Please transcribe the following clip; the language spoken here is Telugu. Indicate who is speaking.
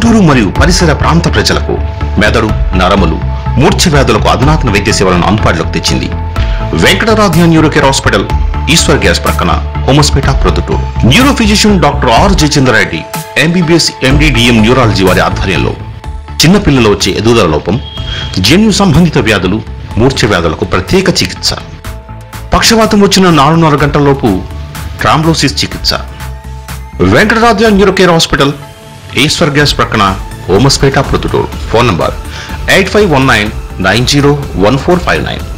Speaker 1: గుంటూరు మరియు పరిసర ప్రాంత ప్రజలకు మెదడు నరములు మూర్ఛ వ్యాధులకు అధునాతన వైద్య సేవలను అందుబాటులోకి తెచ్చింది Venkataradhya neuro care hospital Eshwar gas ప్రక్కన Homaspeta Proddatur neuro physician doctor R Jayachandra Reddy MBBS MD DM neurology వారి ఆధ్వర్యంలో చిన్నపిల్లలు వచ్చే ఎదుగుదల లోపం జన్యు సంబంధిత వ్యాధులు మూర్ఛ వ్యాధులకు ప్రత్యేక చికిత్స పక్షవాతం వచ్చిన నాలుగున్నర గంటలలోపు ట్రాంబ్లోసిస్ చికిత్స Venkataradhya neuro care hospital Eshwar gas ప్రక్కన Homaspeta Proddatur phone number eight five one nine nine zero one four five nine